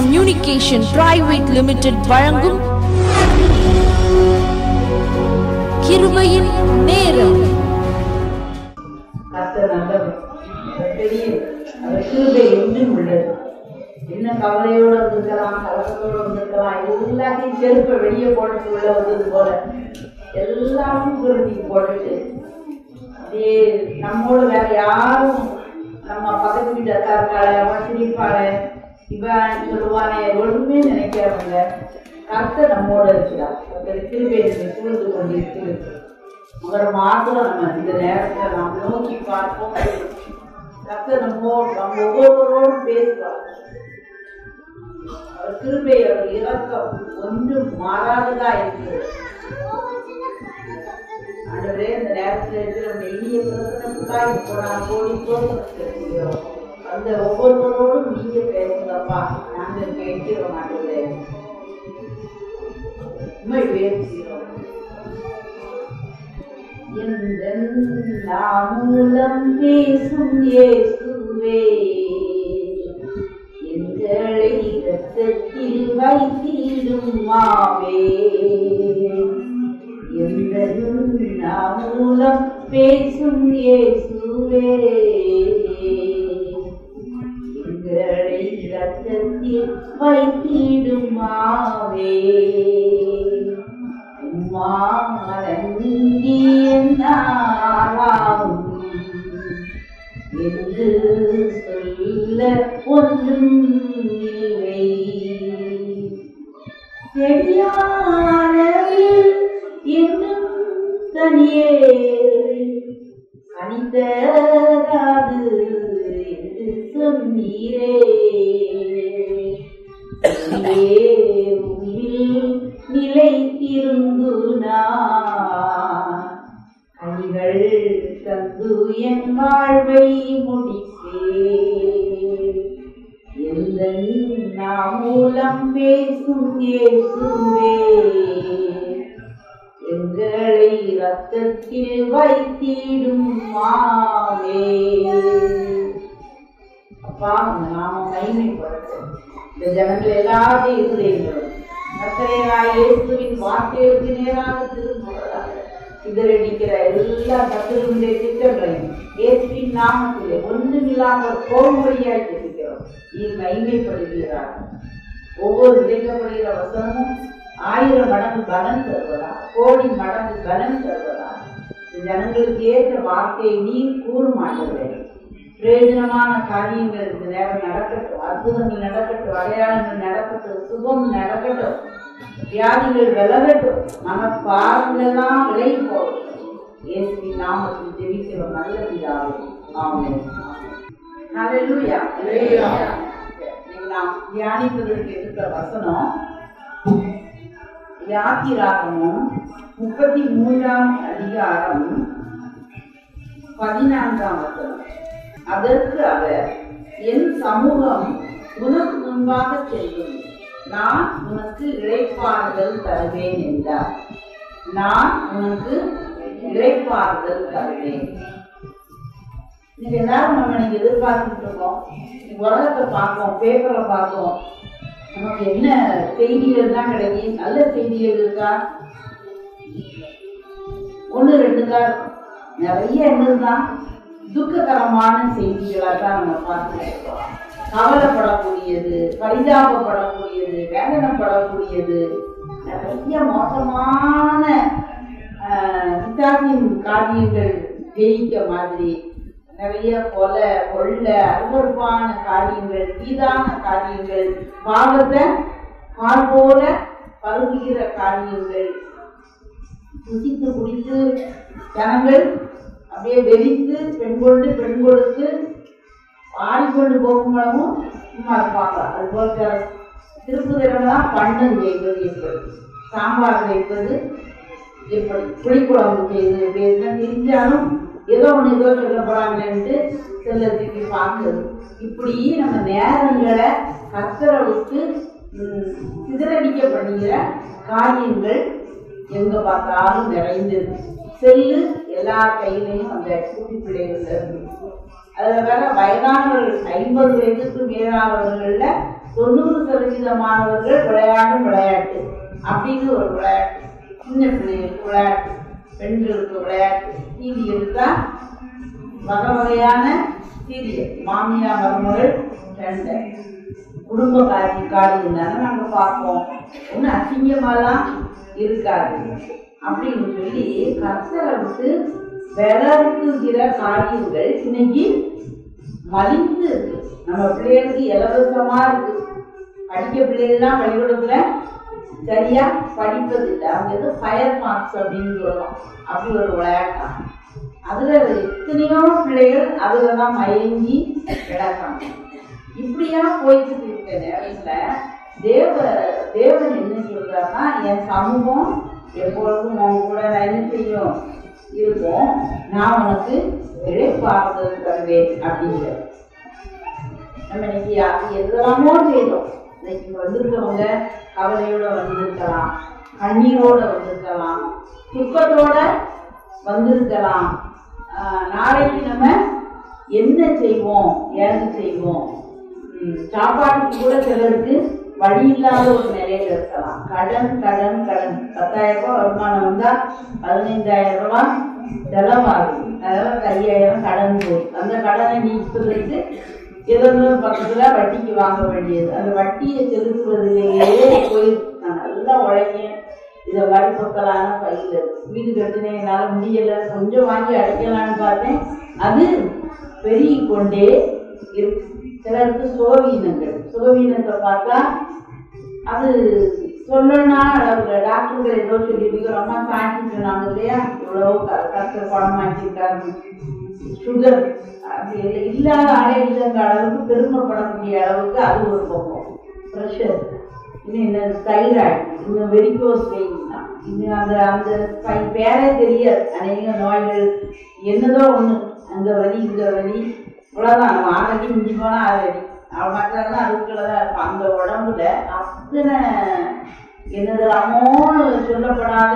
Communication private limited வழங்கும் கிருபையின் நேரம் கர்த்தர் நல்லவர் அவர் பெரியவர் அவர் கிருபை என்றும் உள்ளது என்ன கவலையோட வந்திருக்கலாம் கலக்கத்தோட வந்திருக்கலாம் எல்லாத்தையும் செருப்பை வெளியே போட்டுட்டு உள்ள வந்தது போல எல்லாரும் குருதிக்கு போட்டுட்டு அப்படியே நம்மோட வேற யாரும் நம்ம பக்கத்து வீட்டு அக்கா இருக்காளே அவன் சிரிப்பாளே இவன் சொல்லுவானே ஒண்ணுமே நினைக்கிறவங்க கர்த்தர் நம்மோட இருக்கிறார் கர்த்தர் கிருபை நம்மை சூழ்ந்து கொண்டிருக்கிறது அவர் மாத்திரம் நம்ம இந்த நேரத்தில் நாம் நோக்கி பார்ப்போம் கர்த்தர் நம்மோடு நம்ம ஒவ்வொருவரோடும் பேசுவார் அவர் கிருபை அவர் இறக்கம் ஒன்றும் மாறாததா இருக்கிறது ஆண்டவரே இந்த நேரத்தில் இருக்கிற அந்த இனிய பிரசனத்துக்காக இப்போ நான் கோடி தோற்றுகிறோம் அந்த ஒவ்வொருவரோடும் நீங்க பேசுங்கப்பா நாங்கள் கேட்கிறோம் ஆண்டவரே உண்மை பேசுகிறோம் மூலம் பேசும் இயேசுவே எங்களை இரத்தத்தில் வைத்திடும் மாவே எந்த மூலம் பேசும் இயேசுவே எங்களை இரத்தத்தில் வைத்திடும் மாவே மாறங்கியனாராம் என்று சொல்ல ஒன்றும் இல்லை செடியானவில் என்னும் தனியே கணிதராது என்று சொன்னீரே நிலைத்திருந்து நான் கனிகள் தந்து என் வாழ்வை முடிப்பே எந்த மூலம் பேசும் இயேசுவே எங்களை ரத்தத்தில் வைத்திடும் மாவே அப்பா உங்க நாம மகிமைப்படுத்தும் இந்த ஜனங்கள் எல்லாத்தையும் இருக்கிறீர்கள் கத்தரையாய் இயேசுவின் வார்த்தைகளுக்கு நேராக திரும்புவதாக சிதறடிக்கிற எல்லா கத்தருடைய திட்டங்களையும் இயேசுவின் நாமத்திலே ஒன்றுமில்லாமல் போகும்படியாய் இருக்கிறோம் நீ மகிமைப்படுகிறார் ஒவ்வொரு விதைக்கப்படுகிற வசனமும் ஆயிரம் மடங்கு பலன் தருவதா கோடி மடங்கு பலன் தருவதா இந்த ஜனங்களுக்கு ஏற்ற வார்த்தையை நீ கூற மாட்டேன் பிரயோஜனமான காரியங்கள் இந்த நேரம் நடக்கட்டும் அற்புதங்கள் நடக்கட்டும் அடையாளங்கள் நடக்கட்டும் சுகம் நடக்கட்டும் வியாதிகள் விலகட்டும் நம்ம பாருங்களெல்லாம் விலகி போகட்டும் இயேசுவின் நாமத்தில் ஜெபிக்கிறோம் நல்ல பிதாவே ஆமென் ஹalleluya ஹalleluya நாம் தியானிப்பதற்கு எடுத்த வசனம் யாத்திராகமும் முப்பத்தி மூன்றாம் அதிகாரம் பதினான்காம் வசனம் அதற்கு அவர் என் சமூகம் உனக்கு முன்பாக செல்லும் நான் உனக்கு இழைப்பாறுதல் தருவேன் என்றார் நான் உனக்கு இழைப்பாறுதல் தருவேன் நீங்க எல்லாரும் நம்ம இன்னைக்கு எதிர்பார்த்துட்டு இருக்கோம் இன்னைக்கு உலகத்தை பார்ப்போம் பேப்பரை பார்ப்போம் நமக்கு என்ன செய்திகள் தான் கிடைக்கும் நல்ல செய்திகள் இருக்கா ஒன்று ரெண்டு தான் இருக்கும். நிறைய என்னதுதான் துக்ககரமான செய்திகளா தான் நம்ம பார்த்துட்டு இருக்கோம் கவலைப்படக்கூடியது பரிதாபப்படக்கூடியது வேதனைப்படக்கூடியது நிறைய மோசமான ஆஹ், பிசாசின் காரியங்கள் ஜெயிக்க மாதிரி நிறைய கொலை கொள்ளை அருவருப்பான காரியங்கள் தீதான காரியங்கள் பாவத்தை பால் போல பருகுகிற காரியங்கள் புசித்து குடித்து ஜனங்கள் அப்படியே வெறித்து பெண் கொண்டு பெண் கொடுத்து ஆடிக்கொண்டு போகும்போதும் சும்மா இருப்பாங்க அது போல திருப்புதெல்லாம் பண்டம் செய்வது எப்படி சாம்பார் வைப்பது எப்படி புளிக்குழம்பு செய்வது இப்படி எல்லாம் தெரிஞ்சாலும் ஏதோ ஒன்று ஏதோ சொல்ல போறாங்களேன்ட்டு செல்லத்துக்கு பார்க்குறது இப்படி நம்ம நேரங்களை கத்தரை விட்டு ம், சிதறடிக்கப்படுகிற காரியங்கள் எங்க பார்த்தாலும் நிறைந்திருக்கு செல்லு எல்லா கையிலையும் அந்த குட்டி பிள்ளைகள்ல இருக்கு அதுல வேற வயதானவர்கள் ஐம்பது வயதுக்கு மேலானவர்கள்ல தொண்ணூறு சதவீத மாணவர்கள் விளையாடும் விளையாட்டு அப்படின்னு ஒரு விளையாட்டு சின்ன பிள்ளைகளுக்கு விளையாட்டு பெண்களுக்கு விளையாட்டு டிவி எடுத்தா வகை வகையான சீரியல் மாமியா மருமகள் சண்டை குடும்ப காரி காரியம் தானே நாங்க பார்ப்போம் ஒன்றும் அசிங்கமாலாம் இருக்காது அப்படின்னு சொல்லி கர்த்தரை விட்டு விளக்குகிற காரியங்கள் இன்னைக்கு மலிந்து இருக்கு நம்ம பிள்ளைகளுக்கு இலவசமா இருக்கு படிக்க பிள்ளைகள்லாம் பள்ளிக்கூடத்துல சரியா படிப்பதில்லை அவங்க ஏதோ ஃபயர் மார்க்ஸ் அப்படின்னு சொல்லலாம் அப்படி ஒரு விளையாட்டாம் அதுல எத்தனையோ பிள்ளைகள் அதுல தான் மயங்கி கிடக்காங்க இப்படியா போயிட்டு இருக்க நேரத்துல தேவ தேவன் என்ன சொல்றாருன்னா என் சமூகம் எப்பொழுதும் உன் கூட நான் என்ன செய்யும் இருக்கும் நான் உனக்கு இழைப்பாறுதல் தருவேன் அப்படிங்கிற நம்ம இன்னைக்கு அது எதெல்லாமோ செய்தோம் இன்னைக்கு வந்திருக்கவங்க கவலையோட வந்திருக்கலாம் கண்ணீரோட வந்திருக்கலாம் துக்கத்தோட வந்திருக்கலாம் ஆஹ் நாளைக்கு நம்ம என்ன செய்வோம் ஏது செய்வோம் ம், சாப்பாட்டுக்கு கூட சிலருக்கு வழி இல்லாத ஒரு நிலையில இருக்கலாம் கடன் கடன் கடன் பத்தாயிரம் ரூபாய் வருமானம் வந்தா பதினைந்தாயிரம் ரூபாய் செலவாகும் அதெல்லாம் ஐயாயிரம் கடன் போகும் அந்த கடனை நீக்குவதற்கு ஏதோ ஒரு பக்கத்துல வட்டிக்கு வாங்க வேண்டியது அந்த வட்டியை செலுத்துவதிலேயே போய் நான் நல்லா உழைக்கேன் இதை மாதிரி பொத்தலான பையில இருக்கு. வீடு கட்டினேன் என்னால் முடியல கொஞ்சம் வாங்கி அடைக்கலான்னு பார்த்தேன் அது பெருகி கொண்டே இருக்கு சிலருக்கு சோவீனங்கள் சோவீனத்தை பார்த்தா அது சொல்லணும்னா அளவுல டாக்டர்கள் ஏதோ சொல்லிட்டு ரொம்ப சாட்சி சொன்னாங்க இல்லையா இவ்வளோ கஷ்ட குணமாக்கியிருக்காரு சுகர் அது இல்லை இல்லாத ஆளே இல்லைங்கிற அளவுக்கு பெருமைப்படக்கூடிய அளவுக்கு அது ஒரு பக்கம் ப்ரெஷர் இன்னும் என்ன தைராய்டு இன்னும் வெரிகோஸ் வெயின் தான் இன்னும் அந்த அந்த பை- பேரே தெரியாது அநேக நோய்கள் என்னதோ ஒண்ணு அந்த வலி இந்த வலி இவ்வளோதான் நம்ம ஆறடி மிஞ்சி போனால் ஆறடி அவள் மற்றதெல்லாம் அதுக்குள்ள தான் இருக்கும் அந்த உடம்புல அத்தனை என்னதெல்லாமோ சொல்லப்படாத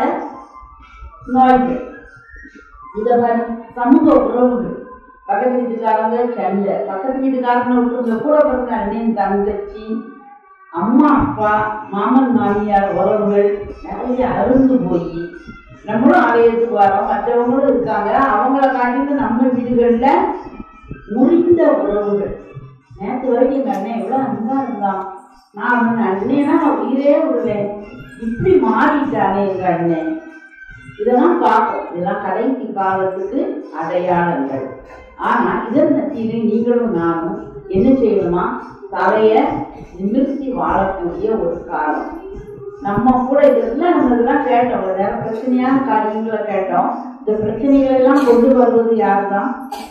நோய்கள் இந்த மாதிரி சமூக உறவுகள் பக்கத்து வீட்டுக்காரங்க சண்டை பக்கத்து வீட்டுக்காரங்க விட்டுருங்க கூட பிறந்த அண்ணன் தங்கச்சி அம்மா அப்பா மாமன் மாமியார் உறவுகள் நிறைய அருந்து போய் நம்மளும் ஆலயத்துக்கு வரோம் மற்றவங்களும் இருக்காங்க அவங்கள காட்டிட்டு நம்ம வீடுகள்ல முறிந்த உறவுகள் நேற்று வரைக்கும் எங்க அண்ணன் எவ்வளவு அன்பா இருந்தான் நான் அவன் அண்ணேனா நான் உயிரே விடுவேன் இப்படி மாறிட்டானே எங்க அண்ணன் இதெல்லாம் பார்ப்போம் இதெல்லாம் கடைசி காலத்துக்கு அடையாளங்கள் ஆனா இதன் மத்தியில நீங்களும் நானும் என்ன செய்யணுமா தலைய நிமிர்த்தி வாழக்கூடிய ஒரு காலம் நம்ம கூட இதெல்லாம் நம்ம இதெல்லாம் கேட்டோம் ஒரு நேரம் பிரச்சனையான காரியங்களை கேட்டோம் இந்த பிரச்சனைகள் எல்லாம் கொண்டு வருவது யார் தான்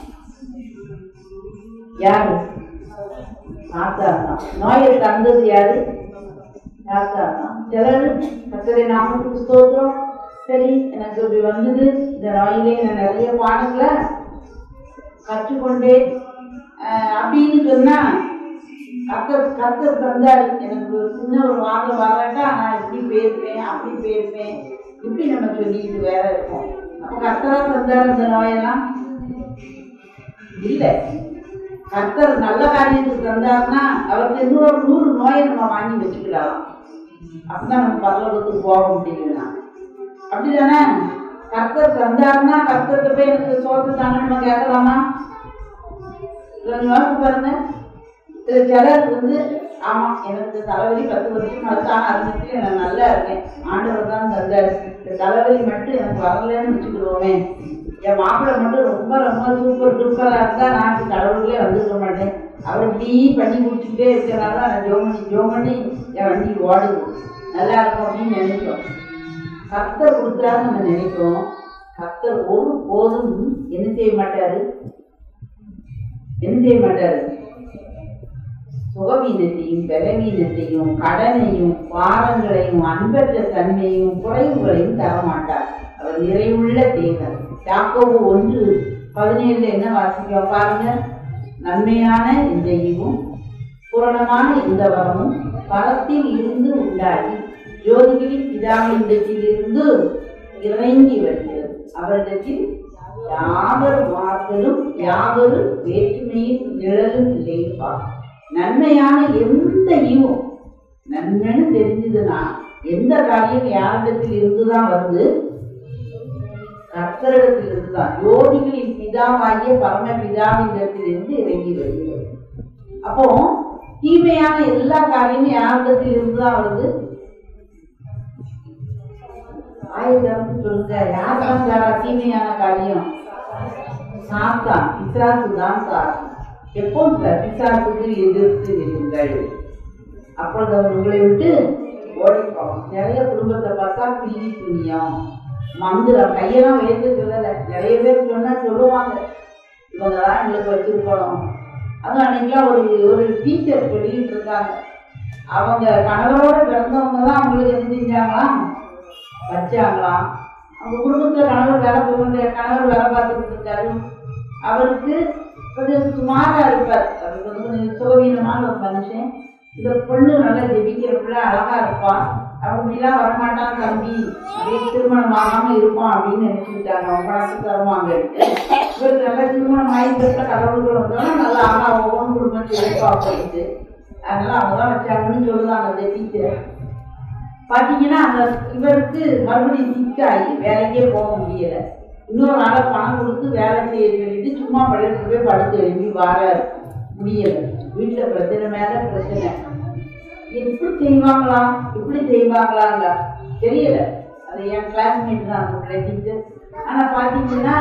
யாரு சாத்தான் தான் நோயை தந்தது யாரு சாத்தான் தான் சிலர் கத்தரை நாமத்துக்கு ஸ்தோத்திரம் சரி எனக்கு இப்படி வந்தது இந்த நோயிலே நான் நிறைய பாடங்களை கற்றுக்கொண்டேன் ஆஹ் அப்படின்னு சொன்னா கத்தர் கத்தர் தந்தாரு எனக்கு ஒரு சின்ன ஒரு வார்த்தை வரட்டா நான் இப்படி பேசுவேன் அப்படி பேசுவேன் இப்படி நம்ம சொல்லிட்டு வேற இருக்கோம் அப்ப கத்தரா தந்தாரு அந்த நோயெல்லாம் இல்ல கர்த்தர் நல்ல காரியத்துக்கு தந்தாருன்னா அவருக்கு இன்னொரு நூறு நோயை நம்ம வாங்கி வச்சுக்கலாம் அப்பதான் நம்ம பரலோகத்துக்கு போக முடியும்னா அப்படிதானே கர்த்தர் தந்தாருன்னா கர்த்தர்கிட்ட போய் எனக்கு சோத்து தாங்க நம்ம கேட்கலாமா கொஞ்சம் யோசிச்சு பாருங்க சில சிலர் வந்து ஆமா எனக்கு தலைவலி பத்து வருஷம் அதுக்கான அறிஞ்சிட்டு நான் நல்லா இருக்கேன் ஆண்டவர் தான் தந்தாரு இந்த தலைவலி மட்டும் எனக்கு வரலன்னு வச்சுக்கிடுவோமே என் மாப்பிள்ளை மட்டும் ரொம்ப ரொம்ப சூப்பர் சூப்பரா இருந்தா நான் இப்படி கடவுளுக்கே வந்துருக்க மாட்டேன் அவர் இப்படி பண்ணி குடிச்சுக்கிட்டே இருக்கிறனால நான் ஜோ பண்ணி ஜோ பண்ணி என் வண்டி ஓடுது நல்லா இருக்கும் அப்படின்னு நினைக்கிறோம் கர்த்தர் கொடுத்தாரு நம்ம நினைக்கிறோம் கர்த்தர் ஒரு போதும் என்ன செய்ய மாட்டாரு என்ன செய்ய மாட்டாரு சுகவீனத்தையும் பலவீனத்தையும் கடனையும் பாரங்களையும் அன்பற்ற தன்மையும் குறைவுகளையும் தர மாட்டார் அவர் நிறைவுள்ள தேவன் யாக்கோபு ஒன்று பதினேழுல என்ன வாசிக்கிறோம் பாருங்க நன்மையான இந்த ஈவும் பூரணமான இந்த வரமும் பரத்தில் இருந்து உண்டாகி ஜோதிகளின் பிதாவினிடத்தில் இருந்து இறங்கி வருகிறது அவரிடத்தில் யாதொரு வார்த்தையும் யாதொரு வேற்றுமையும் நிழலும் இல்லைப்பா நன்மையான எந்த ஈவும் நன்மைன்னு தெரிஞ்சதுன்னா எந்த காரியம் யாரிடத்தில் இருந்துதான் வருது கர்த்தரிடத்தில் இருந்துதான் யோதிகளின் பிதாவாகிய பரம பிதாவினிடத்தில் இருந்து இறங்கி வருகிறது அப்போ தீமையான எல்லா காரியமும் யாரிடத்தில் இருந்துதான் வருது ஆயிரத்தி சொல்லுங்க யார் தான் சாரா தீமையான காரியம் சாத்தான் பிசாசு தான் சார் எப்போ பிசாசுக்கு எதிர்த்து இருங்கள் அப்பொழுது அவர் உங்களை விட்டு ஓடிப்போம் நிறைய குடும்பத்தை பார்த்தா பில்லி புண்ணியம் மந்திரம் கையெல்லாம் உயர்ந்து சொல்லலை நிறைய பேர் சொன்னா சொல்லுவாங்க இவங்க தான் எங்களுக்கு வச்சிருக்கணும் அதுவும் அன்னைக்கெல்லாம் ஒரு ஒரு டீச்சர் சொல்லிட்டு இருக்காங்க அவங்க கணவரோட பிறந்தவங்க தான் அவங்களுக்கு என்ன செஞ்சாங்களாம் வச்சாங்களாம் அவங்க குடும்பத்துல கணவர் வேலை போகிற கணவர் வேலை பார்த்துக்கிட்டு இருக்காரு அவருக்கு கொஞ்சம் சுமாரா இருப்பார் அவருக்கு வந்து கொஞ்சம் சோகீனமான ஒரு மனுஷன் இந்த பொண்ணு நல்லா ஜெபிக்கிற பிள்ளை அழகா இருப்பான் அவன் இப்படிலாம் வரமாட்டான் தம்பி அப்படியே திருமணம் ஆகாம இருப்பான் அப்படின்னு நினைச்சுக்கிட்டாங்க அவங்க பணத்துக்கு தருவாங்க இவருக்கு நல்லா திருமணம் ஆகிட்டு கடவுள்கள் வந்தோம்னா நல்லா ஆகா ஒவ்வொரு குடும்பம் செழிப்பா போயிட்டு அதனால அவங்க தான் வச்சாங்கன்னு சொல்லுவாங்க அந்த டீச்சர் பாத்தீங்கன்னா அந்த இவருக்கு மறுபடியும் சிக்காகி வேலைக்கே போக முடியல இன்னொரு நாளை பணம் கொடுத்து வேலை செய்ய சொல்லிட்டு சும்மா பள்ளிக்கு போய் படுத்து எழுப்பி வர முடியல வீட்டுல பிரச்சனை மேல பிரச்சனை எப்படி செய்வாங்களா இப்படி செய்வாங்களாங்க தெரியல அது என் கிளாஸ்மேட் தான் அந்த பிள்ளை டீச்சர் ஆனா பாத்தீங்கன்னா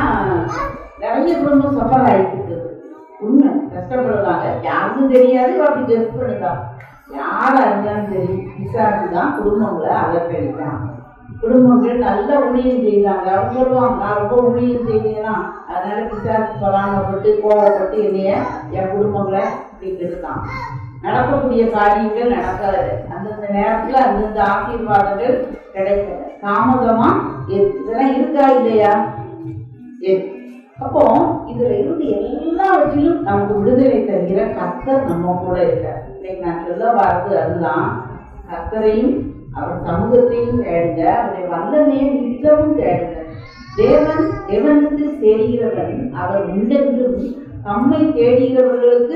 நிறைய குடும்பம் சஃபர் ஆயிட்டு இருக்குது உண்மை கஷ்டப்படுறாங்க யாருக்கும் தெரியாது அப்படி கெஸ்ட் பண்ணுதான் யாரா இருந்தாலும் சரி பிசாசு தான் குடும்பங்களை அலக்கழித்தான் குடும்பங்கள் நல்ல ஊழியம் செய்தாங்க அவங்க சொல்லுவாங்க நான் ரொம்ப ஊழியம் செய்தேன்னா அதனால பிசாசு பொறாமப்பட்டு கோவப்பட்டு என்னைய என் குடும்பங்களை இப்படி கெடுத்தான் நடக்கக்கூடிய காரியங்கள் நடக்காது அந்தந்த நேரத்துல அந்தந்த ஆசீர்வாதங்கள் கிடைக்கல தாமதமா இருக்கு. இதெல்லாம் இருக்கா இல்லையா இருக்கு. அப்போ இதுல இருந்து எல்லாவற்றிலும் நமக்கு விடுதலை தருகிற கர்த்தர் நம்ம கூட இருக்கார் இன்னைக்கு நான் சொல்ல வர்றது அதுதான் கர்த்தரையும் அவர் சமூகத்தையும் தேடுங்க அவருடைய வல்லமையை நித்தமும் தேடுங்க தேவன் தேவனுக்கு தேடுகிறவன் அவர் உண்டென்றும் தம்மை தேடுகிறவர்களுக்கு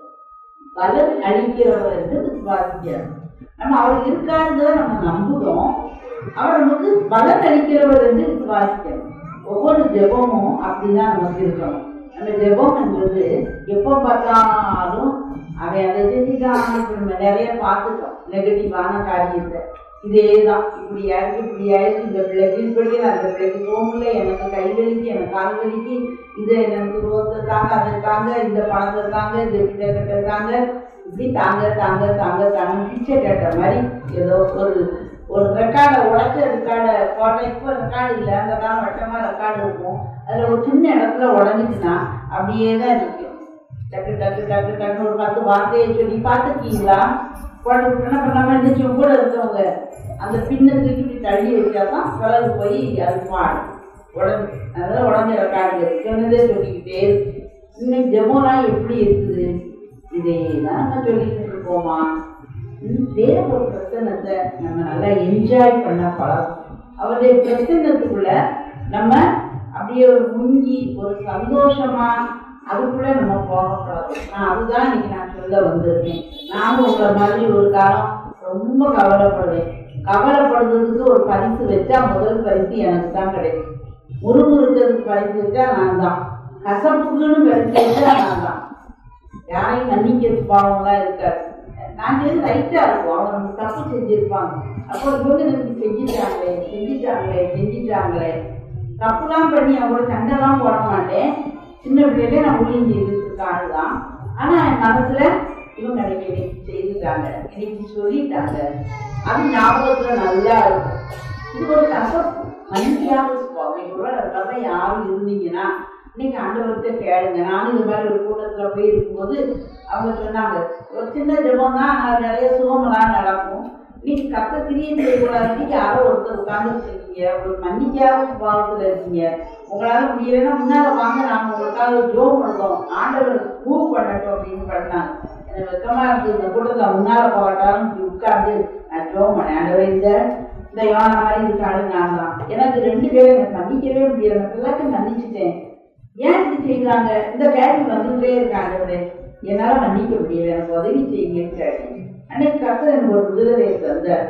பலன் அளிக்கிறவர் என்று விசுவாசிக்கிறார் நம்ம அவர் இருக்காருங்கிறத நம்ம நம்புகிறோம் அவர் நமக்கு பலன் அளிக்கிறவர் என்று விசுவாசிக்கிறோம் ஒவ்வொரு ஜெபமும் அப்படிதான் நமக்கு இருக்கணும் அந்த ஜெபம் என்பது எப்போ பார்த்தாலும் அவன் அதை செஞ்சுட்டான் இப்ப நம்ம நிறைய பார்த்துட்டோம் நெகட்டிவான காரியத்தை இதே தான் இப்படி ஆயிடுச்சு இப்படி ஆயிடுச்சு இந்த பிள்ளைக்கு இப்படி அந்த பிள்ளைக்கு போகல எனக்கு கை வலிக்கு எனக்கு கால் வலிக்கு இது எனக்கு ரோத்தை தாங்க அதை தாங்க இந்த பணத்தை தாங்க இந்த பிள்ளை கட்ட தாங்க இப்படி தாங்க தாங்க தாங்க தாங்க பிச்சை கேட்ட மாதிரி ஏதோ ஒரு ஒரு ரெக்கார்டை உடச்ச ரெக்கார்டை போட்ட இப்போ ரெக்கார்டு இல்லை அந்த காலம் வட்டமாக ரெக்கார்டு இருக்கும் அதில் ஒரு சின்ன இடத்துல உடஞ்சிச்சுன்னா அப்படியே தான் நிற்கும் டக்கு டக்கு டக்கு டக்கு ஒரு பத்து வார்த்தையை சொல்லி பார்த்துருக்கீங்களா போட்டு என்ன பண்ணாமல் இருந்துச்சு உங்க கூட இருக்கவங்க அந்த பின்னை தூக்கி இப்படி தள்ளி வச்சா தான் பிறகு போய் அது பாடும் உடஞ்சி அதான் உடஞ்ச ரெக்கார்டு சொன்னதே சொல்லிக்கிட்டே இருக்கு இன்னைக்கு ஜெபம்லாம் எப்படி இருக்குது இதே தான் நம்ம சொல்லிட்டு இருக்கோமா ம், வேற ஒரு பிரசன்னத்தை நம்ம நல்லா என்ஜாய் பண்ண பழகும் அவருடைய பிரசன்னத்துக்குள்ள நம்ம அப்படியே ஒரு முங்கி ஒரு சந்தோஷமா அதுக்குள்ள நம்ம போகக்கூடாது நான் அதுதான் இன்னைக்கு நான் சொல்ல வந்திருக்கேன் நானும் உங்களை மாதிரி ஒரு காலம் ரொம்ப கவலைப்படுவேன் கவலைப்படுறதுக்கு ஒரு பரிசு வச்சா முதல் பரிசு எனக்கு தான் கிடைக்கும் முறுமுறுக்கிறதுக்கு பரிசு வச்சா நான் தான் கசப்புக்குன்னு பரிசு வச்சா நான் தான் யாரையும் மன்னிக்க பாவம்லாம் இருக்காது நான் செய்து ரைட்டா இருக்கும் அவங்க நமக்கு தப்பு செஞ்சிருப்பாங்க அப்போ இவங்க எனக்கு செஞ்சிட்டாங்களே செஞ்சிட்டாங்களே செஞ்சிட்டாங்களே தப்புலாம் பண்ணி அவங்களோட சண்டைலாம் போட மாட்டேன் சின்ன பிள்ளையில நான் ஊழியம் செய்துட்டு இருக்க ஆளுதான் ஆனா என் மனசுல இவங்க எனக்கு இன்னைக்கு செய்துட்டாங்க இன்னைக்கு சொல்லிட்டாங்க அது ஞாபகத்துல நல்லா இருக்கும் இது ஒரு கசப்பு மன்னிக்காத சுவாமி கூட அதுக்கப்புறம் யாரும் இருந்தீங்கன்னா இன்னைக்கு ஆண்டவர்கிட்ட கேளுங்க நானும் இந்த மாதிரி ஒரு கூட்டத்துல போய் இருக்கும்போது அவங்க சொன்னாங்க ஒரு சின்ன ஜெபம் தான் ஆனால் நிறைய சுகமெல்லாம் நடக்கும் இன்னைக்கு கத்த கிரியம் செய்யக்கூடாது இன்னைக்கு யாரோ ஒருத்தர் உட்கார்ந்து இருக்கீங்க ஒரு மன்னிக்காத சுபாவத்துல இருக்கீங்க உங்களால முடியலைன்னா முன்னால வாங்க நாங்க உங்களுக்காக ஜோம் பண்ணுறோம் ஆண்டவர் மூவ் பண்ணட்டும் அப்படின்னு பண்ணாங்க எனக்கு வெக்கமா இருக்கு இந்த கூட்டத்துல முன்னால போகட்டாலும் இப்படி உட்கார்ந்து நான் ஜோம் பண்ணேன் ஆண்டவர் இந்த இந்த யோனா மாதிரி இருக்காரு நான் தான் எனக்கு ரெண்டு பேரும் எனக்கு மன்னிக்கவே முடியல நான் எல்லாத்தையும் மன்னிச்சுட்டேன் ஏன் இப்படி செய்யறாங்க இந்த கேள்வி வந்துட்டே இருக்காங்க என்னால மன்னிக்க முடியல எனக்கு உதவி செய்யுங்கன்னு கேட்டேன் அன்னைக்கு கர்த்தர் எனக்கு ஒரு விடுதலையை தந்தார்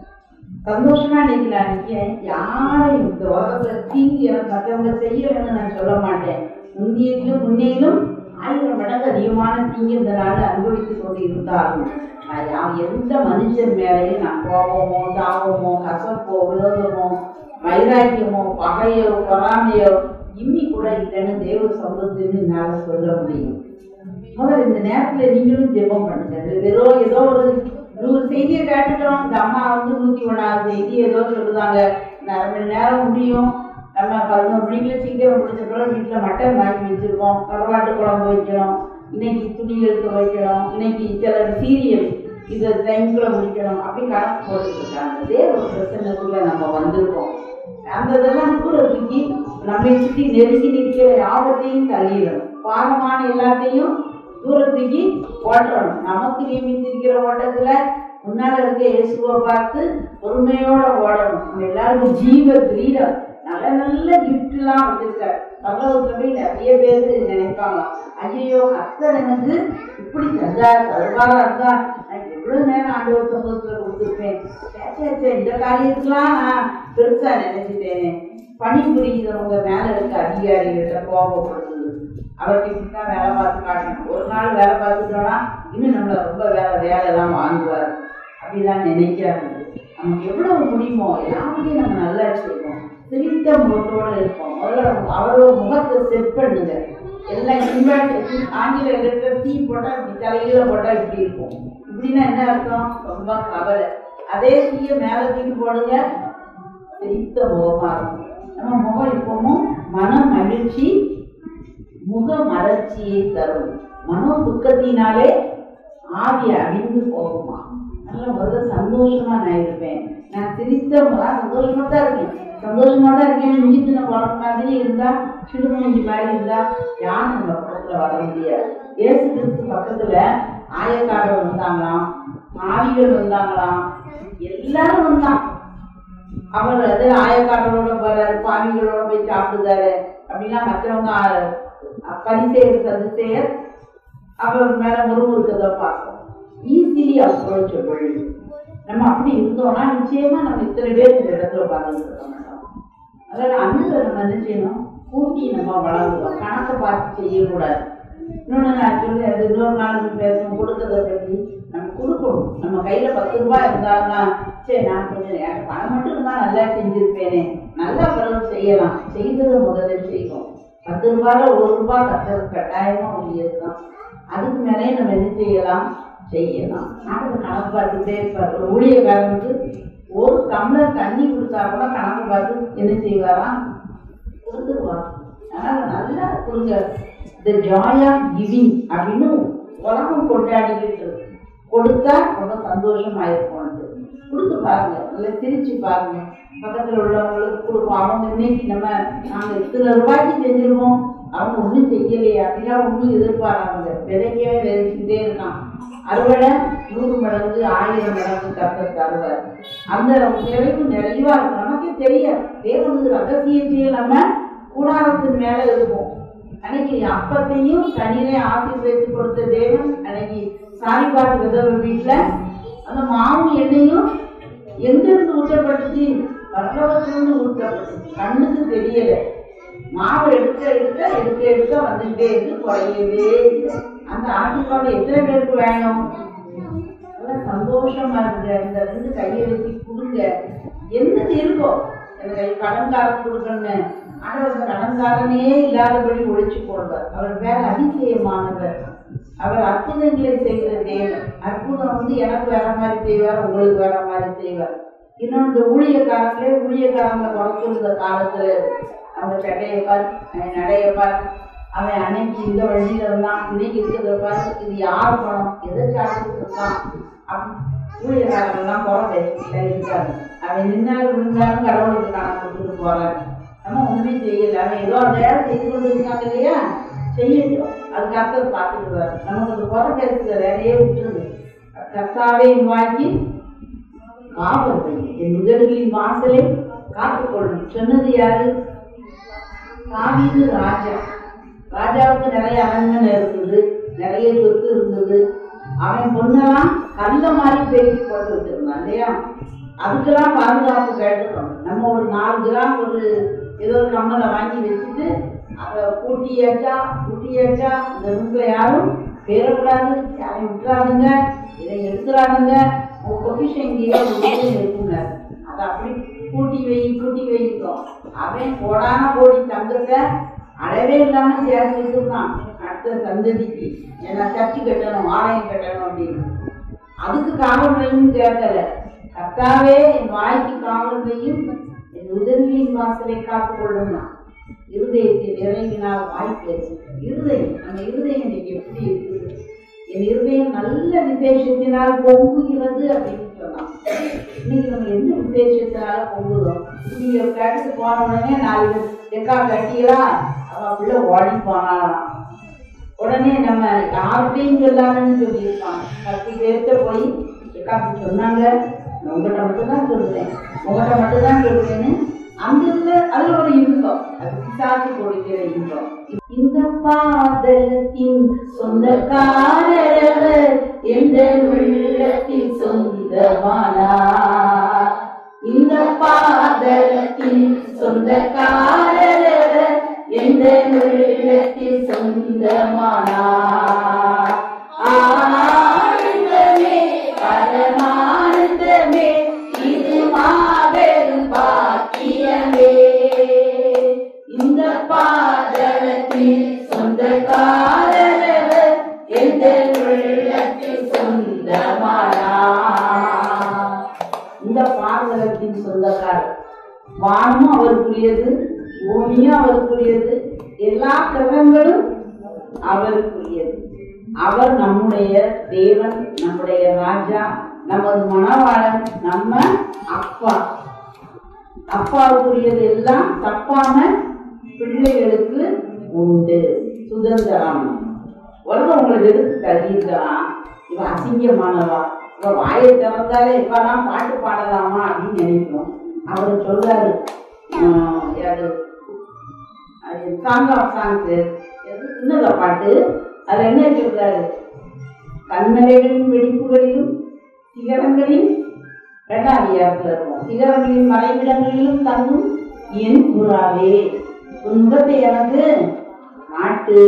சந்தோஷமா இன்னைக்கு நான் நிற்கிறேன் யாரையும் இந்த உலகத்துல தீங்கு எனக்கு மற்றவங்க செய்யலன்னு நான் சொல்ல மாட்டேன் முந்தியிலும் முன்னையிலும் ஆயிரம் மடங்கு அதிகமான தீங்கு இந்த நாள் அனுபவித்துக் கொண்டு இருந்தாலும் நான் யா- எந்த மனுஷன் மேலேயும் நான் கோபமோ தாபமோ கசப்போ விரோதமோ வைராக்கியமோ பகையோ பொறாமையோ இம்மி கூட இல்லைன்னு தேவ சம்பந்தத்தின்னு என்னால சொல்ல முடியும் முதல்ல இந்த நேரத்துல நீங்களும் ஜெபம் பண்ணுங்க இது வெறும் ஏதோ ஒரு நூறு செய்தியை கேட்டுட்டோம் இந்த அம்மா வந்து நூத்தி ஒண்ணாவது செய்தி ஏதோ சொல்லுதாங்க இந்த அரை மணி நேரம் முடியும் நம்ம பதினோரு மணிக்குள்ள சீக்கிரம் முடிச்ச பிறகு வீட்டுல மட்டன் வாங்கி வச்சிருக்கோம் கருவாட்டு குழம்பு வைக்கணும் இன்னைக்கு துணிகள் துவைக்கணும் இன்னைக்கு சில சீரியல் இதை டைம்குள்ள முடிக்கணும் அப்படி கணக்கு போட்டுட்டு இருக்காங்க தேவ பிரச்சனைக்குள்ள நம்ம வந்திருக்கோம் அந்த இதெல்லாம் கூட தூக்கி நம்மை சுற்றி நெருங்கி நிற்கிற ஆபத்தையும் தள்ளிடணும் பாரமான எல்லாத்தையும் தூரத்துக்கு ஓட்டணும் நமக்கு நியமித்திருக்கிற ஓட்டத்துல முன்னால இருக்க இயேசுவை பார்த்து பொறுமையோட ஓடணும் நம்ம எல்லாருக்கும் ஜீவ கிரீடம் நல்ல நல்ல gift எல்லாம் வச்சிருக்காரு பரலோகத்துல போய் நிறைய பேர் நினைப்பாங்க ஐயோ கர்த்தர் எனக்கு இப்படி தந்தார் தருவாரா இருந்தா நான் எவ்வளவு நேரம் ஆண்டவர் சமூகத்துல கொடுத்துருப்பேன் சே, சே, சே, இந்த காரியத்துலாம் நான் பெருசா நினைச்சிட்டேனே பணிபுரிகிறவங்க மேல இருக்க அதிகாரிகிட்ட கோபப்படுறது அவர்கிட்ட இப்படி தான் வேலை பார்த்து காட்டணும் ஒரு நாள் வேலை பார்த்துட்டோம்னா இன்னும் நம்மள ரொம்ப வேலை வேலை எல்லாம் வாங்குவார் அப்படிலாம் நினைக்காது நமக்கு எவ்வளவு முடியுமோ எல்லாத்தையும் நம்ம நல்லா செய்வோம் சிரித்த முகத்தோட இருப்போம் முதல்ல அவரோட முகத்தை செட் பண்ணுங்க எல்லாம் இன்வெர்ட் ஆங்கில எழுத்துல டீ போட்டா இப்படி தலையில போட்டா இப்படி இருக்கும் இப்படின்னா என்ன அர்த்தம் ரொம்ப கவலை அதே டீயை மேல தூக்கி போடுங்க சிரித்த முகமா இருக்கும் நம்ம முகம் எப்பவும் மன மகிழ்ச்சி முக மலர்ச்சியை தரும் மனோ துக்கத்தினாலே ஆவி அழிந்து போகுமா நல்ல முதல்ல சந்தோஷமா நான் இருப்பேன் நான் சிரித்த முகம் சந்தோஷமா தான் இருக்கேன் சந்தோஷமா தான் இருக்கேன் இஞ்சி தின்ன குழம்பு மாதிரி இருந்தா சிடுமூஞ்சி மாதிரி இருந்தா யாரும் நம்ம பக்கத்துல வர முடியாது இயேசு கிறிஸ்து பக்கத்துல ஆயக்காரர் வந்தாங்களாம் ஆவிகள் வந்தாங்களாம் எல்லாரும் வந்தாங்க அவர் அது ஆயக்காரரோட போறாரு பாவிகளோட போய் சாப்பிடுதாரு அப்படிலாம் மற்றவங்க அஹ், பரிசேயர் சதுசேயர் அவர் மேல முறுமுறுக்கதை பார்ப்போம் ஈஸிலி அப்ரோச்சபிள் நம்ம அப்படி இருந்தோம்னா நிச்சயமா நம்ம இத்தனை பேர் இந்த இடத்துல உட்கார்ந்து இருக்க மாட்டோம் அதாவது அன்பை நம்ம என்ன செய்யணும் கூட்டி நம்ம வளர்ந்துடும் கணக்கை பார்த்து செய்யக்கூடாது இன்னொன்று நான் சொல்லி அது இன்னொரு நாளுக்கு பேசணும் கொடுக்கறத பற்றி நம்ம கொடுக்கணும் நம்ம கையில பத்து ரூபாய் இருந்தாங்கன்னா சரி நான் கொஞ்சம் எனக்கு பணம் மட்டும் இருந்தா நல்லா செஞ்சிருப்பேனே நல்லா பிறகு செய்யலாம் செய்ததை முதல்ல செய்வோம் பத்து ரூபாயில ஒரு ரூபாய் கட்டுறது கட்டாயமா உரியது தான் அதுக்கு மேலே நம்ம என்ன செய்யலாம் செய்யலாம் நாட்டுக்கு கணக்கு பார்த்துட்டே இருப்பார் ஒரு ஊழியக்காரனுக்கு ஒரு டம்ளர் தண்ணி கொடுத்தா கூட கணக்கு பார்த்து என்ன செய்வாராம் கொடுத்துருவார் அதனால நல்லா கொடுங்க த ஜாய் ஆஃப் கிவிங் அப்படின்னு உலகம் கொண்டாடிக்கிட்டு இருக்கு கொடுத்தா ரொம்ப சந்தோஷமா இருக்கும் கொடுத்து பாருங்க நல்லா சிரிச்சு பாருங்க பக்கத்துல உள்ளவங்களுக்கு கொடுப்போம் அவங்க இன்னைக்கு நம்ம நாங்க இத்தனை ரூபாய்க்கு செஞ்சிருவோம் அவங்க ஒண்ணும் செய்யலையே அப்படிலாம் ஒண்ணும் எதிர்பாராங்க விதைக்கவே விதைச்சுட்டே இருக்கான் அறுவடை நூறு மடங்கு ஆயிரம் மடங்கு கத்த தருவார் அந்த விளைவு நிறைவா இருக்கும் நமக்கே தெரியாது தேவனுக்கு ரகசியத்தையே நம்ம கூடாரத்தின் மேல இருப்போம் அன்னைக்கு அப்பத்தையும் தனியிலே ஆசீர்வதித்து கொடுத்த தேவன் அன்னைக்கு சாரிபாட்டு விதவை வீட்டுல அந்த மாவு எண்ணெயும் எங்கிருந்து ஊற்றப்பட்டுச்சு பரலவத்திலிருந்து ஊற்றப்பட்டுச்சு கண்ணுக்கு தெரியல மாவு எடுக்க எடுக்க எடுக்க எடுக்க வந்துட்டே இருக்கு குறையவே இல்லை அந்த ஆசீர்வாதம் எத்தனை பேருக்கு வேணும் நல்லா சந்தோஷமா இருங்க இந்த ரெண்டு கையை வச்சு கொடுங்க என்னது இருக்கோ இந்த கை கடன்காரன் கொடுக்கணும்னு ஆனா அந்த கடன்காரனே இல்லாதபடி ஒழிச்சு போடுவார் அவர் வேற அதிசயமானவர் அவர் அற்புதங்களை செய்கிற தேவன் அற்புதம் வந்து எனக்கு வேற மாதிரி செய்வார் உங்களுக்கு வேற மாதிரி செய்வார் இன்னொன்று இந்த ஊழியக்காரங்களே ஊழியக்காரங்களை குறைச்சிருந்த காலத்துல அவங்க சட்டையை பார் அவன் நடைய பார் அவன் அன்னைக்கு இந்த வழியில இருந்தான் இன்னைக்கு இருக்கிறத பார் இது யார் பணம் எதை சாப்பிட்டு இருக்கான் அப்படி ஊழியக்காரங்கள்லாம் குறை பேசிக்கிட்டே இருக்காரு அவன் நின்னாலும் விழுந்தாலும் கடவுளுக்கு கணக்கு கொடுத்துட்டு போறான் நம்ம ஒண்ணுமே செய்யல அவன் ஏதோ அந்த வேலை செய்து கொண்டு இருக்காங்க இல்லையா செய்யட்டும் அது கர்த்தர் பார்த்துக்குவார் நமக்கு அந்த குறை பேசுகிற வேலையே விட்டுருது கர்த்தாவே வாங்கி காவல் வை. என் உதடுகளின் வாசலை காத்துக்கொள்ளும் சொன்னது யாரு தாவீது ராஜா ராஜாவுக்கு நிறைய அரண்மனை இருக்குது நிறைய சொத்து இருந்தது அவன் பொண்ணெல்லாம் கல்ல மாதிரி பேசி போட்டு வச்சிருந்தான் இல்லையா அதுக்கெல்லாம் பாதுகாப்பு கேட்டுக்கணும் நம்ம ஒரு நாலு கிராம் ஒரு ஏதோ ஒரு கம்மலை வாங்கி வச்சுட்டு அதை பூட்டியாச்சா பூட்டியாச்சா இந்த ரூம்ல யாரும் பேரக்கூடாது யாரையும் விட்டுறாதுங்க இதை எடுத்துறாதுங்க உங்க பொக்கிஷன் இங்கேயே ஒரு மூலையில இருக்குங்க அதை அப்படி பூட்டி வை பூட்டி வைக்கும் அவன் கோடான கோடி தங்கத்தை அளவே இல்லாம சேர்த்து வச்சிருந்தான் அடுத்த சந்ததிக்கு ஏன்னா சர்ச்சு கட்டணும் ஆலயம் கட்டணும் அப்படின்னு அதுக்கு காவல் வையும் கேட்கல கர்த்தாவே என் வாய்க்கு காவல் வையும் என் உதவியின் வாசலை காத்து கொள்ளும்னா இருதயத்தை நிறைவினால் வாய் பேசும் இருதயம் நம்ம இருதயம் இன்னைக்கு எப்படி இருக்குது என் இருதயம் நல்ல விசேஷத்தினால் பொங்குகிறது அப்படின்னு சொன்னான் இன்னைக்கு நம்ம எந்த விசேஷத்தினால பொங்குதோம் நீங்க கட்டுக்கு போன உடனே நாலு பேர், எக்கா கட்டிகளா அவ பிள்ளை ஓடி போனாலாம் உடனே நம்ம யார்கிட்டையும் சொல்லாதுன்னு சொல்லியிருப்பாங்க பத்து பேர்த்த போய் எக்கா அப்படி சொன்னாங்க உங்கள்கிட்ட மட்டும் தான் சொல்லுவேன் உங்கள்கிட்ட மட்டும் தான் சொல்லுவேன்னு அந்த இதுல அதுல ஒரு இன்பம் அது பிசாசு கொடுக்கிற இன்பம் இந்த பாதலத்தின் சொந்தக்காரர் என்ற உள்ளத்தில் சொந்தமானார் இந்த பாதலத்தின் சொந்தக்காரர் என்ற உள்ளத்தில் சொந்தமானார் ஆனந்தமே பரமானந்தமே இது மாபெரும் பாக்கியமே இந்த பாதலத்தில் சொந்தக்காரர் எந்த உள்ளத்தில் சொந்தமானார் இந்த பாதலத்தின் சொந்தக்காரர் வானமும் அவருக்குரியது பூமியும் அவருக்குரியது எல்லா கிரகங்களும் அவருக்குரியது அவர் நம்முடைய தேவன் நம்முடைய ராஜா நமது மணவாளன் நம்ம அப்பா அப்பாவுக்குரியது எல்லாம் தப்பாம பிள்ளைகளுக்கு உண்டு சுதந்திரம் உலகம் உங்களை வெறுத்து தள்ளியிருக்கலாம் இவ அசிங்கமானவா இவ வாயை திறந்தாலே இப்பெல்லாம் பாட்டு பாடலாமா அப்படின்னு நினைக்கும் அவர் சொல்றாரு ஆஹ் யாரு சாங் ஆஃப் சாங்ஸ் சின்னத பாட்டு அது என்ன சொல்றாரு கண்மலைகளின் வெடிப்புகளிலும் சிகரங்களின் ரெண்டாம் அதிகாரத்துல இருக்கும் சிகரங்களின் மறைவிடங்களிலும் தங்கும் என் புறாவே உன் முகத்தை எனக்கு காட்டு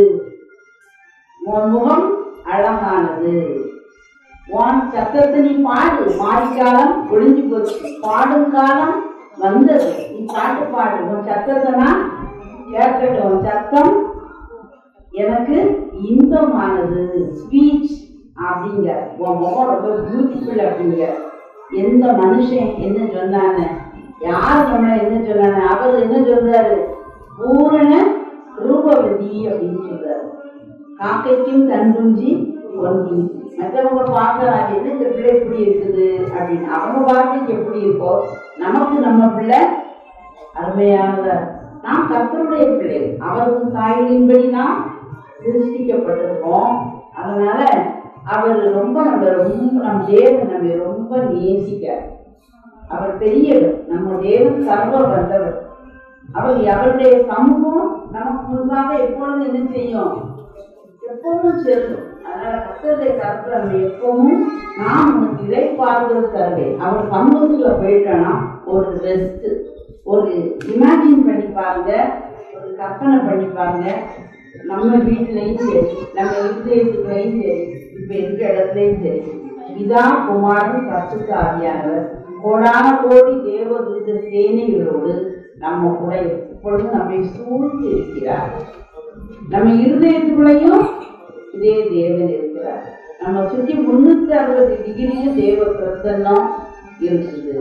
உன் முகம் அழகானது உன் சத்தத்தை நீ பாடு மாரிக்காலம் ஒளிஞ்சு போச்சு பாடும் காலம் வந்தது நீ பாட்டு பாடு உன் சத்தத்தை நான் கேட்கட்டும் உன் சத்தம் எனக்கு இன்பமானது ஸ்பீச் அப்படிங்க உன் முகம் ரொம்ப பியூட்டிஃபுல் அப்படிங்க எந்த மனுஷன் என்ன சொன்னாங்க யார் நம்மள என்ன சொன்னாங்க அவர் என்ன சொல்றாரு பூரண ரூபவதி அப்படின்னு சொல்றாரு காக்கைக்கும் தன் குஞ்சு ஒன்றி மற்றவங்க பார்க்கறாங்க என்ன இந்த பிள்ளை இப்படி இருக்குது அப்படின்னு அவங்க பார்வைக்கு எப்படி இருக்கோ நமக்கு நம்ம பிள்ளை அருமையானதா நாம் கர்த்தருடைய பிள்ளை அவரது சாயலின்படி நாம் சிருஷ்டிக்கப்பட்டிருக்கோம் அதனால அவர் ரொம்ப நம்ம ரொம்ப நம் தேவன் நம்ம ரொம்ப நேசிக்க அவர் பெரியவர் நம்ம தேவன் சர்வ வந்தவர் அவர் அவருடைய சமூகம் நமக்கு முன்பாக எப்பொழுதும் என்ன செய்யும் எப்பவும் செல்லும் அதனால கர்த்தருடைய கருத்துல நம்ம எப்பவும் நாம் உனக்கு இழைப்பார்கள் தருவேன் அவர் சமூகத்துல போயிட்டோம்னா ஒரு ரெஸ்ட் ஒரு இமேஜின் பண்ணி பாருங்க ஒரு கற்பனை பண்ணி பாருங்க நம்ம வீட்லயும் சரி நம்ம இருதயத்துக்குள்ளயும் சரி இப்ப இருக்க இடத்துலயும் சரி பிதா குமாரன் பசுத்த ஆவியானவர் கோடான கோடி தேவதூத சேனைகளோடு நம்ம கூட எப்பொழுதும் நம்மை சூழ்ந்து இருக்கிறார் நம்ம இருதயத்துக்குள்ளேயும் இதே தேவன் இருக்கிறார் நம்ம சுத்தி முன்னூத்தி அறுபது டிகிரியும் தேவ பிரசன்னம் இருக்குது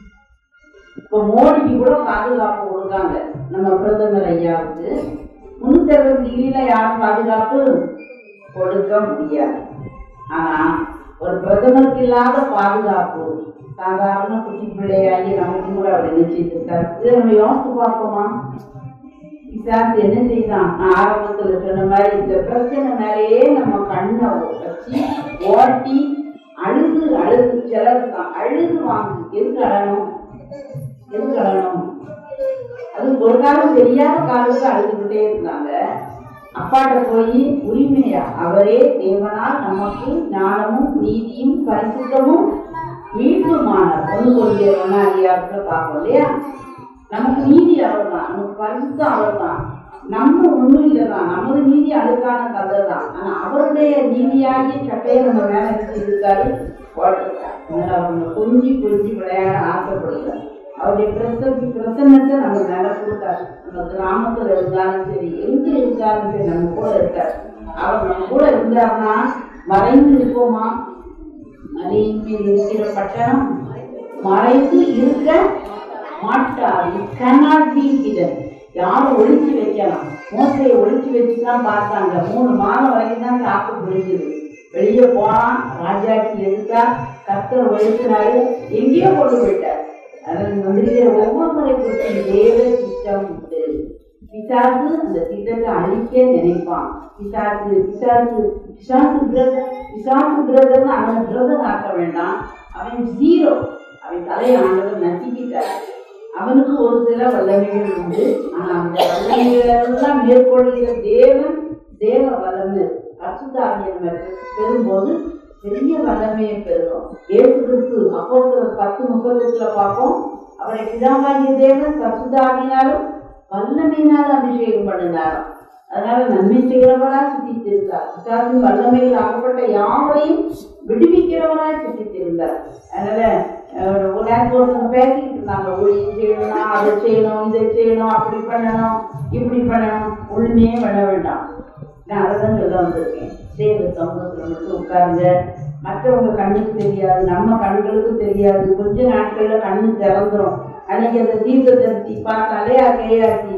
இப்போ மோடிக்கு கூட பாதுகாப்பு கொடுக்காங்க நம்ம பிரதமர் ஐயாவுக்கு முன்னூத்தி அறுபது டிகிரியில யாரும் பாதுகாப்பு கொடுக்க முடியாது ஆனா ஒரு பிரதமருக்கு இல்லாத பாதுகாப்பு சாதாரண குட்டி பிள்ளையாகி நமக்கு கூட அவர் நினைச்சிட்டு இருக்காரு இதை நம்ம யோசித்து பார்ப்போமா விசாரித்து என்ன செய்தான் நான் ஆரம்பத்துல சொன்ன மாதிரி இந்த பிரச்சனை மேலேயே நம்ம கண்ணை வச்சு ஓட்டி அழுது அழுது சிலர் தான் அழுது வாங்கு எதுக்கு அழணும் எதுக்கு அழணும் அது ஒரு காலம் தெரியாத காலத்துல அழுதுகிட்டே இருந்தாங்க அப்பாட்ட போய் உரிமையா அவரே தேவனால் நமக்கு ஞானமும் நீதியும் பரிசுத்தமும் மீட்புமானார் ஒன்று கொள்கிற அதிகாரத்துல பார்ப்போம் இல்லையா நமக்கு நீதி அவர் தான் நமக்கு பரிசுத்தம் அவர் தான் நம்ம ஒண்ணும் இல்லைதான் நமது நீதி அதுக்கான கதை தான் ஆனா அவருடைய நீதியாகி சட்டையை நம்ம மேல எடுத்து இருக்காரு போட்டிருக்காரு அதனால அவங்க கொஞ்சி கொஞ்சி விளையாட ஆசைப்படுகிறார் அவருடைய பிரசவி பிரசன்னத்தை நம்ம மேல கொடுத்தாரு நம்ம கிராமத்துல இருந்தாலும் சரி எங்க இருந்தாலும் சரி நம்ம கூட இருக்காரு அவர் நம்ம கூட இருந்தாருன்னா மறைந்து இருப்போமா மலையின் மேல் இருக்கிற பட்டணம் மறைந்து இருக்க மாட்டார் இட் cannot be hidden யாரும் ஒளிச்சு வைக்கலாம் மோசையை ஒளிச்சு வச்சுதான் பார்த்தாங்க மூணு மாதம் வரைக்கும் தான் காப்பு பிடிச்சது வெளியே போனான் ராஜாக்கு எதிர்த்தா கத்தர் ஒழிச்சினாரு எங்கேயோ கொண்டு போயிட்டார் அதில் வந்திருக்கிற ஒவ்வொரு முறை குறித்து தேவ திட்டம் உண்டு பிசாசு அந்த திட்டத்தை அழிக்க நினைப்பான் பிசாசு பிசாசு பிசாசு பிரதர் பிசாசு பிரதர்னு அவன் பிரதர் ஆக்க வேண்டாம் அவன் ஜீரோ அவன் தலையை ஆண்டவர் நசுக்கிட்டார் அவனுக்கு ஒரு சில வல்லமைகள் உண்டு ஆனா அந்த வல்லமைகள் எல்லாம் மேற்கொள்கிற தேவன் தேவ வல்லமை அசுதாவிய பெறும்போது பெரிய வல்லமையை பெறும் ஏசு கிறிஸ்து அப்போ பத்து முப்பத்தெட்டுல பார்ப்போம் அவரை பிதாவாகிய தேவன் பசுதாவினாலும் வல்லமையினால் அபிஷேகம் பண்ணினாராம் அதனால நன்மை செய்கிறவரா சுத்தித்திருந்தார் பிசாசின் வல்லமையில் ஆகப்பட்ட யாவரையும் விடுவிக்கிறவராய் சுத்தித்திருந்தார் அதனால அஹ், ஒரு நேரத்தில் ஒருத்தவங்க பேசிக்கிட்டு இருந்தாங்க ஊழியம் செய்யணும் அதை செய்யணும் இதை செய்யணும் அப்படி பண்ணணும் இப்படி பண்ணணும் ஒண்ணுமே பண்ண வேண்டாம் நான் அதை தான் சொல்ல வந்திருக்கேன் தேவ சமூகத்தில் மட்டும் உட்காருங்க மற்றவங்க கண்ணுக்கு தெரியாது நம்ம கண்களுக்கு தெரியாது கொஞ்ச நாட்கள்ல கண்ணு திறந்துரும் அன்னைக்கு அந்த தீர்க்க தரிசி பார்த்தாலே கேஆர்சி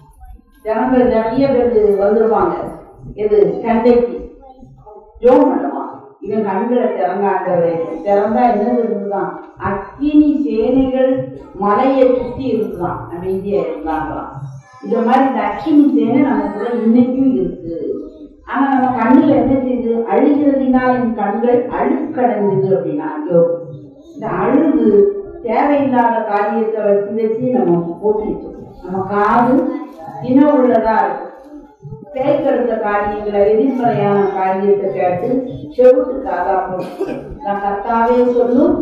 ஜனங்கள் நிறைய பேர் வந்துருவாங்க இது சண்டைக்கு ஜோம் பண்ணுவான் இவன் கண்களை திறங்காண்டவரே திறந்தா என்னது இருந்துதான் அக்கினி சேனைகள் மலையை சுத்தி இருக்குதான் அமைதியா இருந்தாங்களாம் இந்த மாதிரி இந்த அக்கினி சேனை நமக்குள்ள இன்னைக்கும் இருக்கு ஆனா நம்ம கண்ணுல என்ன செய்யுது அழுகிறதுனால் என் கண்கள் அழுக்கடைஞ்சது அப்படின்னா ஐயோ இந்த அழுது தேவையில்லாத காரியத்தை வச்சு வச்சு நம்ம போட்டு வச்சிருக்கோம் நம்ம காது தின உள்ளதா இருக்கு பேய்கெடுத்த காரியங்களை எதிர்மறையான காரியத்தை கேட்டு செவிட்டு காதா போட்டு நான் கத்தாவே சொல்லும்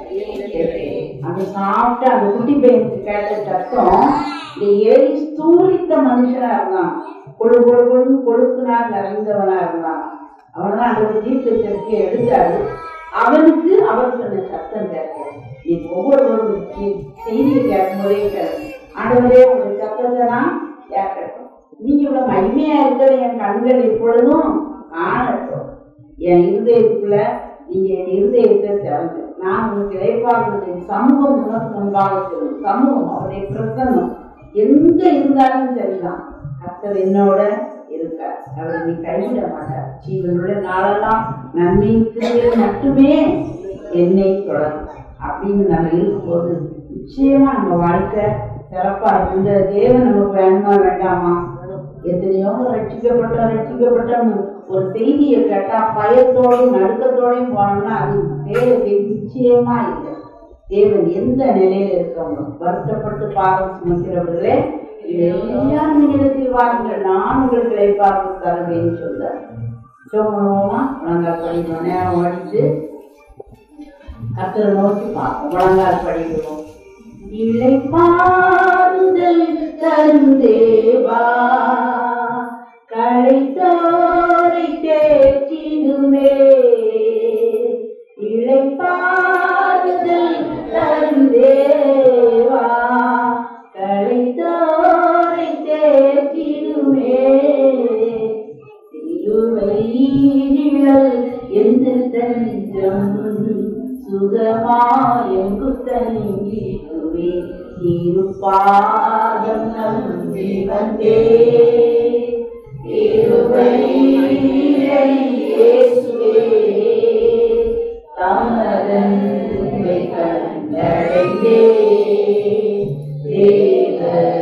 அந்த சாப்பிட்டு அந்த குட்டி பையனுக்கு கேட்ட சத்தம் இந்த ஏறி ஸ்தூலித்த மனுஷனா இருந்தான் கொழு கொழு கொழு கொழுப்புனார் நிறைந்தவனா இருந்தான் அவன் தான் அந்த தீர்க்க சக்தியை எடுத்தாரு அவனுக்கு அவர் சொன்ன சத்தம் கேட்க நீ ஒவ்வொருவரும் நீ செய்தியை கேட்கும் போதே கேட்கும் ஆண்டவரே உங்களுடைய சத்தத்தை நான் கேட்கட்டும் நீங்க இவ்வளவு மகிமையா இருக்கிற என் கண்கள் இப்பொழுதும் காணட்டும் என் இருதயத்துக்குள்ள நீங்க என் இருதயத்தை திறந்து நான் உங்களுக்கு இழைப்பாடுறது என் சமூகம் உனக்கு முன்பாக சொல்லும் சமூகம் அவருடைய பிரசன்னம் எங்க இருந்தாலும் சரிதான் கர்த்தர் என்னோட இருக்கார் அவரை நீ கைவிட மாட்டார் ஜீவனுள்ள நாளெல்லாம் நன்மையின் கிரியைகள் மட்டுமே என்னை தொடரும் அப்படின்னு நம்ம இருக்கும்போது நிச்சயமா நம்ம வாழ்க்கை சிறப்பா இருக்கும் இந்த தேவன் நமக்கு வேணுமா வேண்டாமா எத்தனையோ ரட்சிக்கப்பட்டோம் ரட்சிக்கப்பட்டோம்னு ஒரு செய்தியை கேட்டா பயத்தோடும் நடுக்கத்தோடையும் போனோம்னா அது வேற செய்தி நிச்சயமா இல்லை தேவன் எந்த நிலையில இருக்கவங்க வருத்தப்பட்டு பாகம் சுமக்கிறவர்களே எல்லாம் நிலையத்தில் வாருங்கள் நான் உங்களுக்கு இழைப்பார்கள் தருவேன்னு சொல்றார் சோமனோமா முழங்கால் படிக்கணும் நேரம் ஓடிட்டு கத்தரை நோக்கி பார்ப்போம் முழங்கால் படிக்கிறோம் இழைப்பாறுதல் தரும் தேவா களைத்தோரை தேற்றிடுமே இழைப்பாறுதல் தரும் தேவா களைத்தோரை தேற்றிடுமே திருவழிநிழல் எந்த தஞ்சம் சுகமாயங்கு தங்கிடுவே திருப்பாதம் நம்பி வந்தே திருவழியியேசுவே தாமதன்மை கண்டடைந்தே தேவ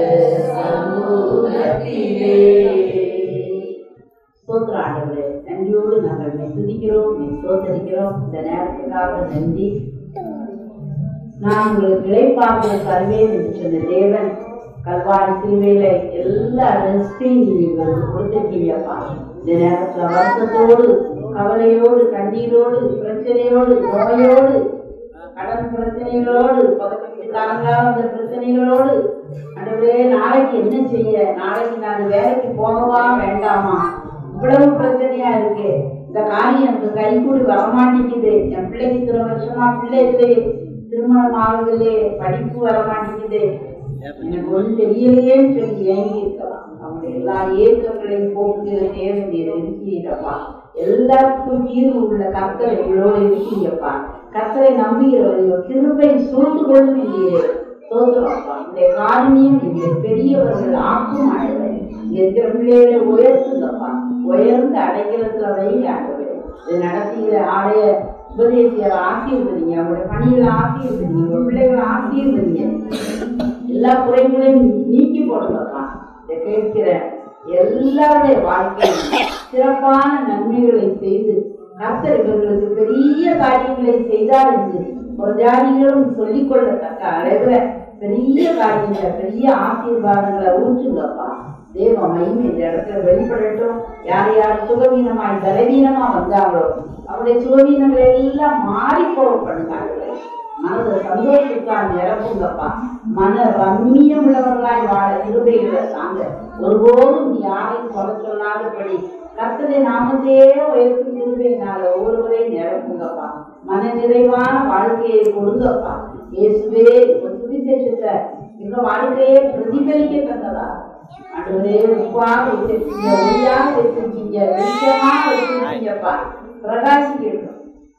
சமூகத்திலே ஸ்தோத்திர ஆண்டவரே நன்றியோடு நாங்கள் உம்மை துதிக்கிறோம் உம்மை ஸ்தோத்தரிக்கிறோம் இந்த நேரத்துக்காக நன்றி நான் உங்களுக்கு இழைப்பாக தருவேன் என்று சொன்ன தேவன் கல்வாரி சிலுவையில எல்லா ரெஸ்டையும் நீங்க எங்களுக்கு கொடுத்துருக்கீங்கப்பா இந்த நேரத்துல வருத்தத்தோடு கவலையோடு கண்ணீரோடு பிரச்சனையோடு நோயோடு கடன் பிரச்சனைகளோடு பக்கத்து வீட்டுக்காரங்களால அந்த பிரச்சனைகளோடு ஆண்டவரே நாளைக்கு என்ன செய்ய நாளைக்கு நான் வேலைக்கு போகவா வேண்டாமா இவ்வளவு பிரச்சனையா இருக்கு இந்த காரியம் எனக்கு கைகூடி வரமாட்டேங்குது என் பிள்ளைக்கு இத்தனை வருஷமா பிள்ளை இல்லை திருமணம் ஆகவில்லை படிப்பு வரமாட்டேங்குது எனக்கு ஒன்றும் தெரியலையேன்னு சொல்லி ஏங்கி இருக்கலாம் அவனுடைய எல்லா ஏக்கங்களையும் போக்குகிற தேவை நீர் இருக்கிறீரப்பா எல்லாத்துக்கும் தீர்வு உள்ள கர்த்தரை எங்களோடு இருக்கீங்கப்பா கர்த்தரை நம்புகிறவரையோ கிருபை சூழ்ந்து கொள்ளும் இல்லையே சோதரப்பா இந்த காரணியும் இல்லை பெரியவர்கள் ஆக்கும் ஆண்டவரே இங்க இருக்கிற பிள்ளைகளை உயர்த்துங்கப்பா உயர்ந்து அடைக்கிறதுல வைங்க ஆண்டவரே இதை நடத்துகிற ஆடைய உபதேசியர் ஆசீர்வதிங்க அவங்களுடைய பணிகளை ஆசீர்வதிங்க உங்க பிள்ளைகளை ஆசீர்வதிங்க எல்லா குறைகளையும் நீக்கி போடுங்கப்பா இதை கேட்கிற எல்லாருடைய வாழ்க்கையும் சிறப்பான நன்மைகளை செய்து கர்த்தர் இவர்களுக்கு பெரிய காரியங்களை செய்தார் என்று ஒரு ஜாதிகளும் சொல்லிக் கொள்ளத்தக்க அளவுல பெரிய காரியங்களை பெரிய ஆசீர்வாதங்களை ஊற்றுங்கப்பா தேவ மகிமை இந்த இடத்துல வெளிப்படட்டும் யார் யார் சுகவீனமாய் பலவீனமா வந்தாங்களோ அவருடைய சுகவீனங்களை எல்லாம் மாறி போக பண்ணுங்க மனத சந்தோஷத்தால் நிரப்புங்கப்பா மன ரம்மியம் உள்ளவர்களாய் வாழ இருவைகளை தாங்க ஒருபோதும் யாரையும் சொல்ல சொல்லாதபடி கர்த்தரை நாமத்தையே உயர்த்தி இருவையினால ஒவ்வொருவரையும் நிரப்புங்கப்பா மன நிறைவான வாழ்க்கையை கொடுங்கப்பா இயேசுவே ஒரு சுவிசேஷத்தை எங்க வாழ்க்கையே பிரதிபலிக்க தந்ததா ஆண்டவரே உப்பாக வச்சிருக்கீங்க ஒளியாக வச்சிருக்கீங்க வெளிச்சமாக வச்சிருக்கீங்கப்பா பிரகாசிக்கட்டும்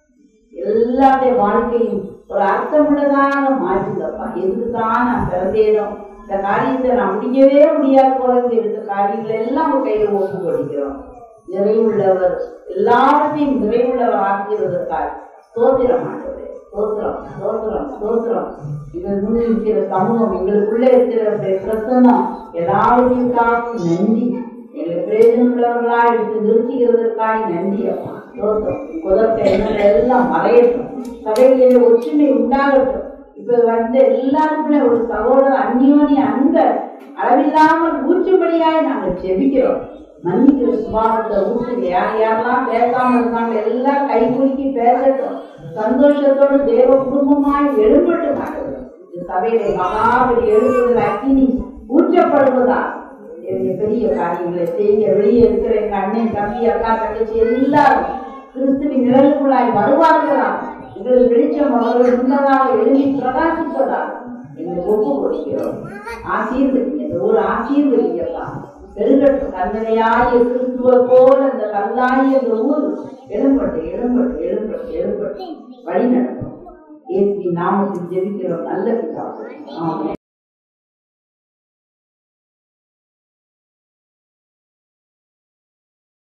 எல்லாருடைய வாழ்க்கையும் ஒரு அர்த்தமுள்ளதாக மாற்றுங்கப்பா எதுக்குதான் நான் பிறந்தேனோ இந்த காரியத்தை நான் முடிக்கவே முடியாது போல இருக்க காரியங்கள் எல்லாம் உங்க கையில ஒப்பு கொடுக்கிறோம் நிறைவுள்ளவர் எல்லாவற்றையும் நிறைவுள்ளவர் ஆக்குகிறதற்காக ஸ்தோத்திரம் ஆண்டவரே ஸ்தோத்திரம் ஸ்தோத்திரம் ஸ்தோத்திரம் இதன் முன் இருக்கிற சமூகம் எங்களுக்குள்ள இருக்கிற பிரசன்னம் எல்லாவற்றிற்காகவும் நன்றி எங்களை பிரயோஜனமுள்ளவர்களா எடுத்து நிறுத்துகிறதற்காக நன்றி அப்பா ஸ்தோத்திரம் குதர்த்த எண்ணங்கள் எல்லாம் மறையட்டும் சபைகளிலே ஒற்றுமை உண்டாகட்டும் இப்ப வந்த எல்லாருக்குமே ஒரு சகோதர அந்யோனி அன்ப அளவில்லாமல் ஊற்றும்படியாய் நாங்கள் ஜெபிக்கிறோம் மன்னிக்கிற சுபாவத்தை ஊற்றுங்க யார் யாரெல்லாம் பேசாம இருக்காங்க எல்லாம் கை குலுக்கி பேசட்டும் சந்தோஷத்தோடு தேவ குடும்பமாய் எழும்பட்டும் ஆண்டவரே. இந்த சபையிலே மகாபலி எழுப்புதல் அக்கினி ஊற்றப்படுவதா என்னுடைய பெரிய காரியங்களை செய்ய வெளியே இருக்கிற எங்க அண்ணன் தம்பி அக்கா தங்கச்சி எல்லாரும் கிறிஸ்துவின் நிழலுக்குள்ளாய் வருவார்களா எங்கள் வெளிச்சம் அவர்கள் முன்னதாக எழுதி பிரகாசிப்பதா எங்களுக்கு ஒப்பு கொடுக்கிறோம் ஆசீர்வதிங்க இந்த ஒரு ஆசீர்வதிங்கப்பா பெருகட்டும் கண்மனையாகிய கிறிஸ்துவ போல இந்த கல்லாகிய இந்த ஊர் எழும்பட்டு எழும்பட்டு எழும்பட்டு எழும்பட்டு வழி நடக்கும் இயேசுவின் நாமத்தில் ஜெபிக்கிறோம் நல்ல பிதாவே ஆமென்